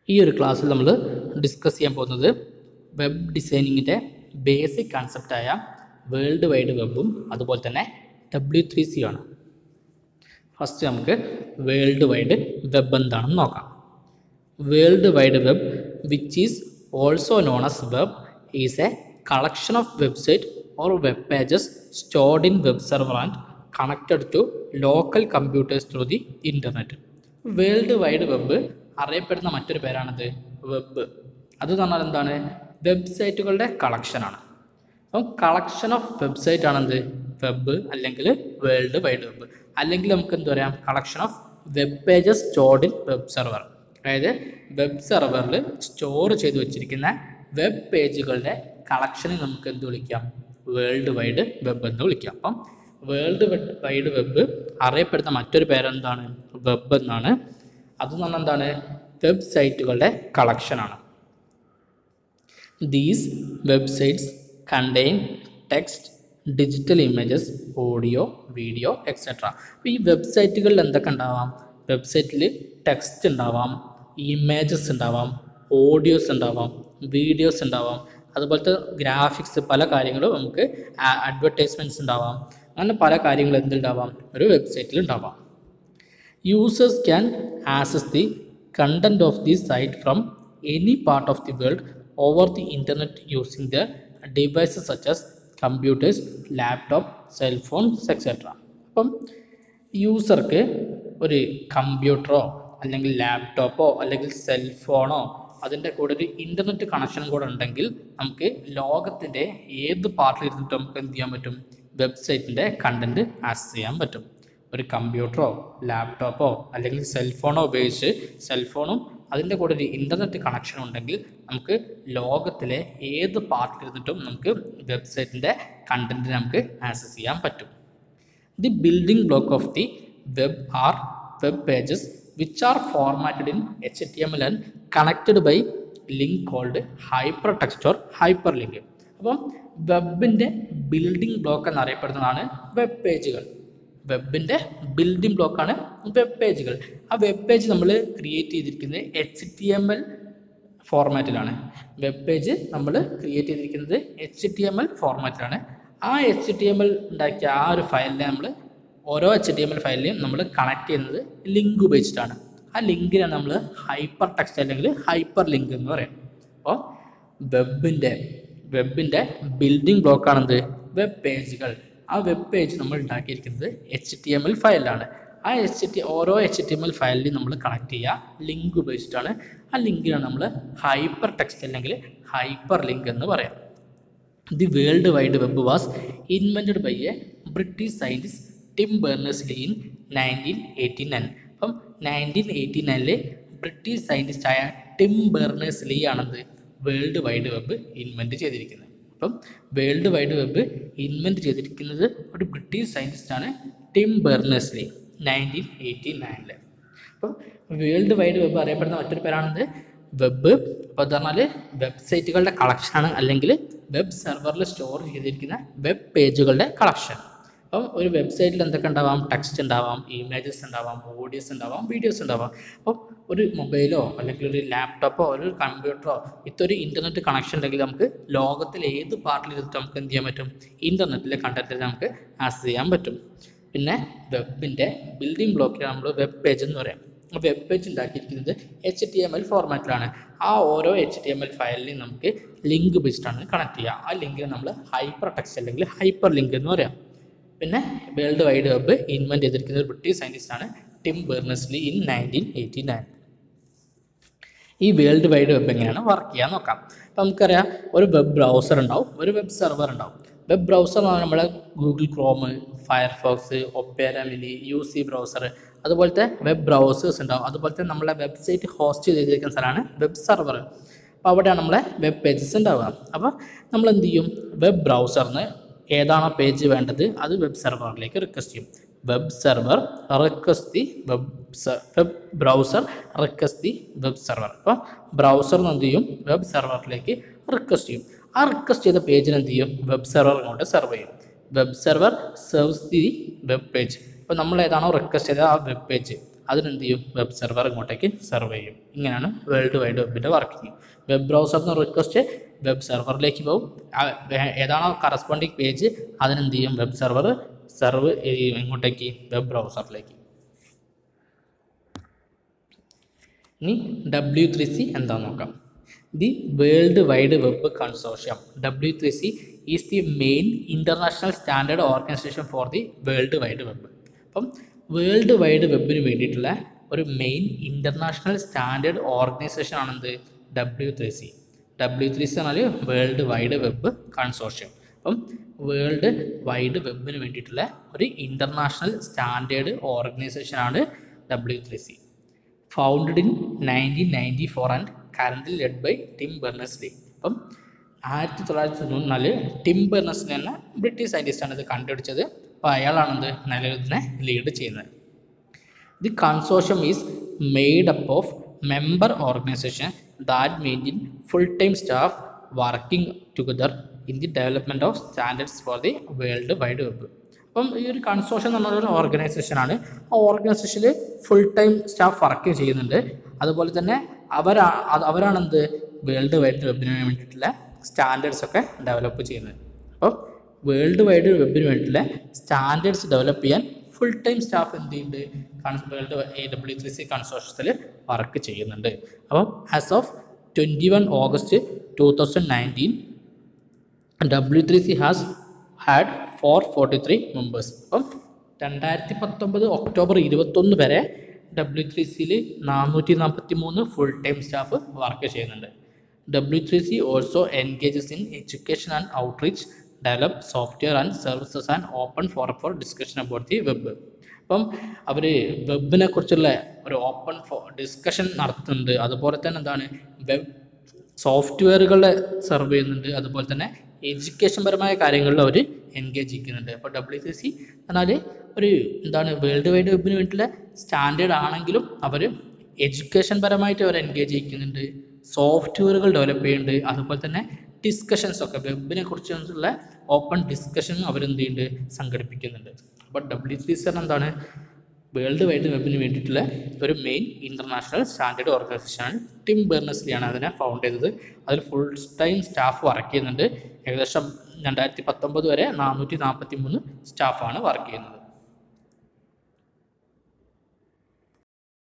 ഈ ഒരു ക്ലാസ്സിൽ നമ്മൾ ഡിസ്കസ് ചെയ്യാൻ പോകുന്നത് വെബ് ഡിസൈനിങ്ങിൻ്റെ ബേസിക് കൺസെപ്റ്റായ വേൾഡ് വൈഡ് വെബും അതുപോലെ തന്നെ ഡബ്ല്യു ത്രീ സി ആണ് ഫസ്റ്റ് നമുക്ക് വേൾഡ് വൈഡ് വെബ് എന്താണെന്ന് നോക്കാം world wide web which is also known as web is a collection of website or web pages stored in web server and connected to local computers through the internet world wide web അറിയപ്പെടുന്ന മറ്റൊരു പേരാണിത് web അത് എന്ന് പറഞ്ഞാൽ എന്താണ് വെബ്സൈറ്റുകളുടെ കളക്ഷനാണ് അപ്പം collection of website ആണെന്ത് വെബ് അല്ലെങ്കിൽ വേൾഡ് വൈഡ് വെബ് അല്ലെങ്കിൽ നമുക്ക് എന്ത് പറയാം collection of web pages stored in web server അതായത് വെബ് സെർവറിൽ സ്റ്റോർ ചെയ്ത് വെച്ചിരിക്കുന്ന വെബ് പേജുകളുടെ കളക്ഷനെ നമുക്ക് എന്ത് വിളിക്കാം വേൾഡ് വൈഡ് വെബ് എന്ന് വിളിക്കാം അപ്പം വേൾഡ് വൈഡ് വെബ് അറിയപ്പെടുന്ന മറ്റൊരു പേരെന്താണ് വെബ് എന്നാണ് അതെന്ന് പറഞ്ഞാൽ എന്താണ് വെബ്സൈറ്റുകളുടെ കളക്ഷനാണ് these websites contain text digital images audio video etcetera അപ്പോൾ ഈ വെബ്സൈറ്റുകളിൽ എന്തൊക്കെ ഉണ്ടാവാം വെബ്സൈറ്റിൽ ടെക്സ്റ്റ് ഉണ്ടാവാം ഇമേജസ് ഉണ്ടാവാം ഓഡിയോസ് ഉണ്ടാവാം വീഡിയോസ് ഉണ്ടാവാം അതുപോലത്തെ ഗ്രാഫിക്സ് പല കാര്യങ്ങളും നമുക്ക് അഡ്വർടൈസ്മെൻറ്റ്സ് ഉണ്ടാവാം അങ്ങനെ പല കാര്യങ്ങളും എന്തുണ്ടാവാം ഒരു വെബ്സൈറ്റിൽ ഉണ്ടാവാം users can access the content of the site from any part of the world over the internet using their devices such as computers, laptop, cell phones, etc. അപ്പം യൂസർക്ക് ഒരു കമ്പ്യൂട്ടറോ അല്ലെങ്കിൽ ലാപ്ടോപ്പോ അല്ലെങ്കിൽ സെൽഫോണോ അതിൻ്റെ കൂടെ ഒരു ഇൻ്റർനെറ്റ് കണക്ഷനും കൂടെ ഉണ്ടെങ്കിൽ നമുക്ക് ലോകത്തിൻ്റെ ഏത് പാർട്ടിൽ ഇരുന്നിട്ട് നമുക്ക് എന്ത് ചെയ്യാൻ പറ്റും വെബ്സൈറ്റിൻ്റെ കണ്ടൻറ്റ് ആക്സസ് ചെയ്യാൻ പറ്റും ഒരു കമ്പ്യൂട്ടറോ ലാപ്ടോപ്പോ അല്ലെങ്കിൽ സെൽഫോണോ ഉപയോഗിച്ച് സെൽഫോണും അതിൻ്റെ കൂടെ ഒരു ഇൻ്റർനെറ്റ് കണക്ഷൻ ഉണ്ടെങ്കിൽ നമുക്ക് ലോകത്തിലെ ഏത് പാർട്ടിൽ ഇരുന്നിട്ടും നമുക്ക് വെബ്സൈറ്റിൻ്റെ കണ്ടൻറ്റ് നമുക്ക് ആക്സസ് ചെയ്യാൻ പറ്റും the building block of the web are web pages which are formatted in H T M L and connected by link called hypertext or hyperlink അപ്പം വെബിൻ്റെ ബിൽഡിംഗ് ബ്ലോക്ക് എന്നറിയപ്പെടുന്നതാണ് web പേജുകൾ വെബിൻ്റെ building ബ്ലോക്കാണ് web പേജുകൾ ആ web page നമ്മൾ create ചെയ്തിരിക്കുന്നത് എച്ച് ടി എം എൽ ഫോർമാറ്റിലാണ് വെബ് പേജ് നമ്മൾ ക്രിയേറ്റ് ചെയ്തിരിക്കുന്നത് എച്ച് ടി എം എൽ ഫോർമാറ്റിലാണ് ആ എച്ച് ടി എം എൽ ഉണ്ടാക്കിയ ആ ഒരു ഫയലിനെ നമ്മൾ ഓരോ എച്ച് ടി എം എൽ ഫയലിനെയും നമ്മൾ കണക്ട് ചെയ്യുന്നത് ലിങ്ക് ഉപയോഗിച്ചിട്ടാണ് ആ ലിങ്കിനാണ് നമ്മൾ ഹൈപ്പർ ടെക്സ്റ്റ് അല്ലെങ്കിൽ ഹൈപ്പർ ലിങ്ക് എന്ന് പറയും അപ്പോൾ വെബിൻ്റെ വെബിൻ്റെ ബിൽഡിംഗ് ബ്ലോക്കാണെന്ത് വെബ് പേജുകൾ ആ വെബ് പേജ് നമ്മൾ ഉണ്ടാക്കിയിരിക്കുന്നത് എച്ച് ടി എം എൽ ഫയലിലാണ് ആ എച്ച് ടി ഓരോ എച്ച് ടി എം എൽ ഫയലിൽ നമ്മൾ കണക്ട് ചെയ്യുക ലിങ്ക് ഉപയോഗിച്ചിട്ടാണ് ആ ലിങ്കിനാണ് നമ്മൾ ഹൈപ്പർ ടെക്സ്റ്റ് അല്ലെങ്കിൽ ഹൈപ്പർ ലിങ്ക് എന്ന് പറയാം the world wide web was invented by a British scientist Tim Berners Lee in nineteen eighty nine അപ്പം നയൻറ്റീൻ എയ്റ്റി നയനിൽ ബ്രിട്ടീഷ് സയൻറ്റിസ്റ്റായ ടിം ബേർണേഴ്സ് ലീ ആണെന്ന് വേൾഡ് വൈഡ് വെബ് ഇൻവെൻറ്റ് ചെയ്തിരിക്കുന്നത് അപ്പം world wide web invent ചെയ്തിരിക്കുന്നത് ഒരു British സയൻറ്റിസ്റ്റാണ് Tim Berners Lee nineteen eighty നയനിൽ അപ്പം വേൾഡ് വൈഡ് വെബ് അറിയപ്പെടുന്ന മറ്റൊരു പേരാണിത് വെബ് അപ്പോൾ എന്ന് പറഞ്ഞാൽ വെബ്സൈറ്റുകളുടെ കളക്ഷനാണ് അല്ലെങ്കിൽ വെബ് സെർവറിൽ സ്റ്റോർ ചെയ്തിരിക്കുന്ന വെബ് പേജുകളുടെ കളക്ഷൻ അപ്പം ഒരു വെബ്സൈറ്റിൽ എന്തൊക്കെ ഉണ്ടാവാം ടെക്സ്റ്റ് ഉണ്ടാവാം ഇമേജസ് ഉണ്ടാവാം ഓഡിയോസ് ഉണ്ടാവാം വീഡിയോസ് ഉണ്ടാവാം അപ്പം ഒരു മൊബൈലോ അല്ലെങ്കിൽ ഒരു ലാപ്ടോപ്പോ ഒരു കമ്പ്യൂട്ടറോ ഇത്തൊരു ഇൻ്റർനെറ്റ് കണക്ഷൻ ഉണ്ടെങ്കിൽ നമുക്ക് ലോകത്തിലെ ഏത് പാർട്ടിൽ ഇരുന്നിട്ട് നമുക്ക് എന്ത് ചെയ്യാൻ പറ്റും ഇൻ്റർനെറ്റിലെ കണ്ടൻറ്റ് നമുക്ക് ആക്സസ് ചെയ്യാൻ പറ്റും പിന്നെ വെബിൻ്റെ ബിൽഡിംഗ് ബ്ലോക്കിൽ നമ്മൾ വെബ് പേജ് എന്ന് പറയാം വെബ് പേജ് ഉണ്ടാക്കിയിരിക്കുന്നത് എച്ച് ടി എം എൽ ഫോർമാറ്റിലാണ് ആ ഓരോ എച്ച് ടി എം എൽ ഫയലിലും നമുക്ക് ലിങ്ക് ഉപയോഗിച്ചിട്ടാണ് കണക്ട് ചെയ്യുക ആ ലിങ്കിന് നമ്മൾ ഹൈപ്പർ ടെക്സ്റ്റ് അല്ലെങ്കിൽ ഹൈപ്പർ ലിങ്ക് എന്ന് പറയാം പിന്നെ വേൾഡ് വൈഡ് വെബ് ഇൻവെൻറ്റ് ചെയ്തിരിക്കുന്നത് ബ്രിട്ടീഷ് സയൻറ്റിസ്റ്റാണ് Tim Berners Lee in nineteen eighty nine ഈ വേൾഡ് വൈഡ് വെബ് എങ്ങനെയാണ് വർക്ക് ചെയ്യാൻ നോക്കാം അപ്പോൾ നമുക്കറിയാം ഒരു വെബ് ബ്രൗസർ ഉണ്ടാവും ഒരു വെബ് സെർവർ ഉണ്ടാവും വെബ് ബ്രൗസർ എന്ന് പറഞ്ഞാൽ നമ്മുടെ Google Chrome Firefox Opera Mini U C browser അതുപോലത്തെ വെബ് ബ്രൗസേഴ്സ് ഉണ്ടാവും അതുപോലത്തെ നമ്മളെ വെബ്സൈറ്റ് ഹോസ്റ്റ് ചെയ്തിരിക്കുന്ന സ്ഥലമാണ് വെബ് സെർവർ അപ്പോൾ അവിടെയാണ് നമ്മളെ വെബ് പേജസ് ഉണ്ടാവുക അപ്പോൾ നമ്മൾ എന്ത് ചെയ്യും വെബ് ബ്രൗസറിന് ഏതാണോ പേജ് വേണ്ടത് അത് വെബ് സെർവറിലേക്ക് റിക്വസ്റ്റ് ചെയ്യും web server request the web web browser request the web server അപ്പോൾ ബ്രൗസറിന് എന്ത് ചെയ്യും വെബ് സെർവറിലേക്ക് റിക്വസ്റ്റ് ചെയ്യും ആ റിക്വസ്റ്റ് ചെയ്ത പേജിന് എന്ത് ചെയ്യും വെബ് സെർവർ കൊണ്ട് സെർവ് ചെയ്യും web server serves the web page അപ്പോൾ നമ്മൾ ഏതാണോ റിക്വസ്റ്റ് ചെയ്ത ആ വെബ് പേജ് അതിനെന്ത് ചെയ്യും വെബ് സെർവർ ഇങ്ങോട്ടേക്ക് സെർവ് ചെയ്യും ഇങ്ങനെയാണ് വേൾഡ് വൈഡ് വെബിൻ്റെ വർക്കിംഗ് വെബ് ബ്രൗസർ എന്ന റിക്വസ്റ്റ് വെബ് സെർവറിലേക്ക് പോകും ആ വേ- ഏതാണോ കറസ്പോണ്ടിങ് പേജ് അതിനെന്ത് ചെയ്യും വെബ് സെർവർ സെർവ് ചെയ്യും ഇങ്ങോട്ടേക്ക് വെബ് ബ്രൗസറിലേക്ക് ഇനി ഡബ്ല്യു ത്രീ സി എന്താണെന്ന് നോക്കാം the world wide web consortium W three C is the main international standard organization for the world wide web അപ്പം വേൾഡ് വൈഡ് വെബിന് വേണ്ടിയിട്ടുള്ള ഒരു മെയിൻ ഇൻ്റർനാഷണൽ സ്റ്റാൻഡേർഡ് ഓർഗനൈസേഷൻ ആണെന്ത് W three C W three C എന്നാൽ world wide web consortium അപ്പം world wide വെബിന് വേണ്ടിയിട്ടുള്ള ഒരു ഇൻ്റർനാഷണൽ സ്റ്റാൻഡേർഡ് ഓർഗനൈസേഷനാണ് W three C founded in nineteen ninety four and current led by Tim Berners Lee അപ്പം ആയിരത്തി തൊള്ളായിരത്തി തൊണ്ണൂറ്റിനാല് ടിം ബെർണസ്ലി എന്ന ബ്രിട്ടീഷ് സയൻറ്റിസ്റ്റാണ് ഇത് കണ്ടുപിടിച്ചത് അപ്പോൾ അയാളാണ് ഇത് നിലവിൽ ഇതിനെ ലീഡ് ചെയ്യുന്നത് the consortium is made up of member organization that maintain full time staff working together in the development of standards for the world wide web അപ്പം ഈ ഒരു കൺസോർഷ്യം എന്ന് പറഞ്ഞ ഒരു ഓർഗനൈസേഷനാണ് ആ ഓർഗനൈസേഷനിൽ ഫുൾ ടൈം സ്റ്റാഫ് വർക്ക് ചെയ്യുന്നുണ്ട് അതുപോലെ തന്നെ അവരാ അത് അവരാണെന്ത് വേൾഡ് വൈഡ് വെബിന് വേണ്ടിയിട്ടുള്ള സ്റ്റാൻഡേർഡ്സ് ഒക്കെ ഡെവലപ്പ് ചെയ്യുന്നത് അപ്പം വേൾഡ് വൈഡ് വെബിന് വേണ്ടിയിട്ടുള്ള സ്റ്റാൻഡേർഡ്സ് ഡെവലപ്പ് ചെയ്യാൻ ഫുൾ ടൈം സ്റ്റാഫ് എന്ത് ചെയ്യുന്നുണ്ട് world a W three C കൺസോർഷ്യത്തിൽ വർക്ക് ചെയ്യുന്നുണ്ട് അപ്പം as of twenty one August two thousand nineteen W three C has had four forty three members അപ്പം രണ്ടായിരത്തി പത്തൊമ്പത് ഒക്ടോബർ ഇരുപത്തൊന്ന് വരെ ഡബ്ല്യു ത്രീ സിയിൽ നാനൂറ്റി നാൽപ്പത്തി മൂന്ന് ഫുൾ ടൈം സ്റ്റാഫ് വർക്ക് ചെയ്യുന്നുണ്ട് W three C also engages in education and outreach develop software and services and open for for discussion about the web അപ്പം അവർ വെബിനെ കുറിച്ചുള്ള ഒരു ഓപ്പൺ ഫോ ഡിസ്കഷൻ നടത്തുന്നുണ്ട് അതുപോലെ തന്നെ എന്താണ് വെബ് സോഫ്റ്റ്വെയറുകളെ സെർവ് ചെയ്യുന്നുണ്ട് അതുപോലെ തന്നെ എഡ്യൂക്കേഷൻ പരമായ കാര്യങ്ങളിൽ അവർ എൻഗേജ് ചെയ്യുന്നുണ്ട് അപ്പോൾ ഡബ്ല്യു സി സി എന്നാൽ ഒരു എന്താണ് വേൾഡ് വൈഡ് വെബിന് വേണ്ടിയിട്ടുള്ള സ്റ്റാൻഡേർഡ് ആണെങ്കിലും അവർ എഡ്യൂക്കേഷൻ പരമായിട്ട് അവർ എൻഗേജ് ചെയ്യിക്കുന്നുണ്ട് സോഫ്റ്റ്വെയറുകൾ ഡെവലപ്പ് ചെയ്യുന്നുണ്ട് അതുപോലെ തന്നെ ഡിസ്കഷൻസ് ഒക്കെ വെബിനെ കുറിച്ചുള്ള ഓപ്പൺ ഡിസ്കഷനും അവരെന്ത് ചെയ്യുന്നുണ്ട് സംഘടിപ്പിക്കുന്നുണ്ട് അപ്പോൾ ഡബ്ല്യു സി സി എന്താണ് വേൾഡ് വൈഡ് വെബിന് വേണ്ടിയിട്ടുള്ള ഒരു മെയിൻ ഇൻ്റർനാഷണൽ സ്റ്റാൻഡേർഡ് ഓർഗനൈസേഷനാണ് ടിം ബെർണസ്ലിയാണ് അതിനെ ഫൗണ്ട് ചെയ്തത് അതിൽ ഫുൾ ടൈം സ്റ്റാഫ് വർക്ക് ചെയ്യുന്നുണ്ട് ഏകദേശം രണ്ടായിരത്തി പത്തൊമ്പത് വരെ നാനൂറ്റി നാൽപ്പത്തി മൂന്ന് സ്റ്റാഫാണ് വർക്ക് ചെയ്യുന്നത്